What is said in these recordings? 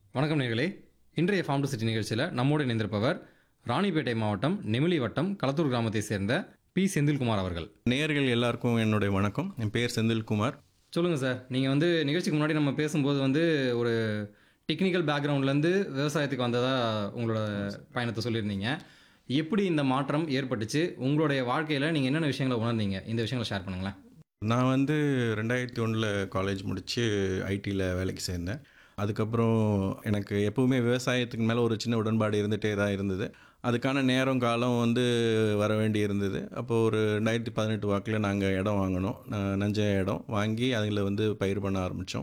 வணக்கம் நேர்களே இன்றைய ஃபார்ம் டு சிட்டி நிகழ்ச்சியில் நம்மோடு இணைந்திருப்பவர் ராணிப்பேட்டை மாவட்டம் நெமிலி வட்டம் களத்தூர் கிராமத்தை சேர்ந்த பி செந்தில்குமார் அவர்கள் நேயர்கள் எல்லாருக்கும் என்னுடைய வணக்கம் என் பேர் செந்தில்குமார் சொல்லுங்கள் சார் நீங்கள் வந்து நிகழ்ச்சிக்கு முன்னாடி நம்ம பேசும்போது வந்து ஒரு டெக்னிக்கல் பேக்ரவுண்ட்லேருந்து விவசாயத்துக்கு வந்ததாக உங்களோட பயணத்தை சொல்லியிருந்தீங்க எப்படி இந்த மாற்றம் ஏற்பட்டுச்சு உங்களுடைய வாழ்க்கையில் நீங்கள் என்னென்ன விஷயங்களை உணர்ந்தீங்க இந்த விஷயங்களை ஷேர் பண்ணுங்களேன் நான் வந்து ரெண்டாயிரத்தி ஒன்றில் காலேஜ் முடித்து ஐடியில் வேலைக்கு சேர்ந்தேன் அதுக்கப்புறம் எனக்கு எப்போவுமே விவசாயத்துக்கு மேலே ஒரு சின்ன உடன்பாடு இருந்துகிட்டே தான் இருந்தது அதுக்கான நேரம் காலம் வந்து வர வேண்டி இருந்தது அப்போது ஒரு ரெண்டாயிரத்தி பதினெட்டு வாக்கில் நாங்கள் இடம் வாங்கினோம் ந- நஞ்ச இடம் வாங்கி அதில் வந்து பயிர் பண்ண ஆரம்பித்தோம்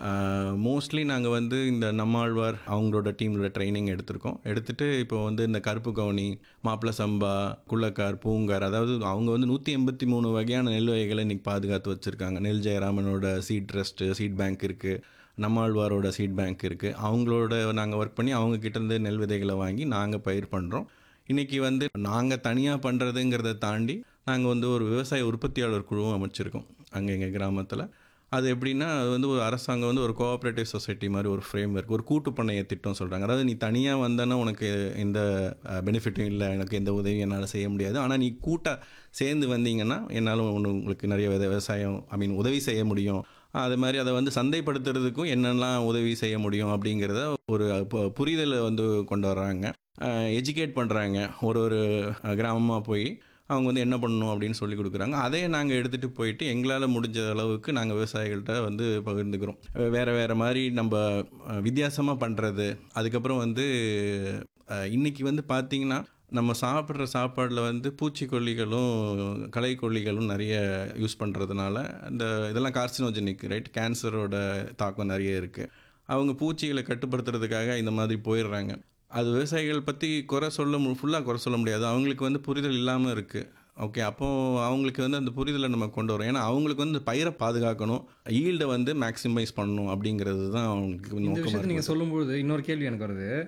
மோஸ்ட்லி நாங்கள் வந்து இந்த நம்மாழ்வார் அவங்களோட டீமோட ட்ரைனிங் எடுத்திருக்கோம் எடுத்துகிட்டு இப்போ வந்து இந்த கருப்பு கவுனி மாப்பிள சம்பா குள்ளக்கார் பூங்கார் அதாவது அவங்க வந்து நூற்றி எண்பத்தி மூணு வகையான நெல் வகைகளை இன்றைக்கி பாதுகாத்து வச்சுருக்காங்க நெல் ஜெயராமனோட சீட் ட்ரஸ்ட்டு சீட் பேங்க் இருக்குது நம்மாழ்வாரோட சீட் பேங்க் இருக்குது அவங்களோட நாங்கள் ஒர்க் பண்ணி அவங்க கிட்ட இருந்து நெல் விதைகளை வாங்கி நாங்கள் பயிர் பண்ணுறோம் இன்றைக்கி வந்து நாங்கள் தனியாக பண்ணுறதுங்கிறத தாண்டி நாங்கள் வந்து ஒரு விவசாய உற்பத்தியாளர் குழுவும் அமைச்சிருக்கோம் அங்கே எங்கள் கிராமத்தில் அது எப்படின்னா அது வந்து ஒரு அரசாங்கம் வந்து ஒரு கோஆப்ரேட்டிவ் சொசைட்டி மாதிரி ஒரு ஃப்ரேம் ஒர்க் ஒரு கூட்டு பண்ணைய திட்டம் சொல்கிறாங்க அதாவது நீ தனியாக வந்தனா உனக்கு எந்த பெனிஃபிட்டும் இல்லை எனக்கு எந்த உதவியும் என்னால் செய்ய முடியாது ஆனால் நீ கூட்டாக சேர்ந்து வந்தீங்கன்னா என்னால் ஒன்று உங்களுக்கு நிறைய வித- விவசாயம் ஐ மீன் உதவி செய்ய முடியும் அது மாதிரி அதை வந்து சந்தைப்படுத்துறதுக்கும் என்னெல்லாம் உதவி செய்ய முடியும் அப்படிங்கிறத ஒரு பு- புரிதலை வந்து கொண்டு வர்றாங்க எஜுகேட் பண்ணுறாங்க ஒரு ஒரு கிராமமாக போய் அவங்க வந்து என்ன பண்ணணும் அப்படின்னு சொல்லி கொடுக்குறாங்க அதை நாங்கள் எடுத்துகிட்டு போயிட்டு எங்களால் முடிஞ்ச அளவுக்கு நாங்கள் விவசாயிகள்கிட்ட வந்து பகிர்ந்துக்கிறோம் அஹ் வேற வேற மாதிரி நம்ம வித்தியாசமாக பண்ணுறது அதுக்கப்புறம் வந்து அஹ், இன்னைக்கு வந்து பார்த்திங்கன்னா நம்ம சாப்பிட்ற சாப்பாடில் வந்து பூச்சிக்கொல்லிகளும் களைக்கொல்லிகளும் நிறைய யூஸ் பண்ணுறதுனால இந்த இதெல்லாம் கார்சினோஜெனிக் ரைட் கேன்சரோட தாக்கம் நிறைய இருக்குது அவங்க பூச்சிகளை கட்டுப்படுத்துறதுக்காக இந்த மாதிரி போயிடுறாங்க அது விவசாயிகள் பற்றி குறை சொல்ல மு ஃபுல்லாக குறை சொல்ல முடியாது அவங்களுக்கு வந்து புரிதல் இல்லாமல் இருக்குது ஓகே அப்போது அவங்களுக்கு வந்து அந்த புரிதலை நம்ம கொண்டு வரோம் ஏன்னா அவங்களுக்கு வந்து பயிரை பாதுகாக்கணும் ஈல்டை வந்து மேக்ஸிமைஸ் பண்ணணும் அப்படிங்கிறது தான் அவங்களுக்கு இந்த நோக்கமாக விஷயத்தை இருக்கு நீங்கள் சொல்லும்போது இன்னொரு கேள்வி எனக்கு வருது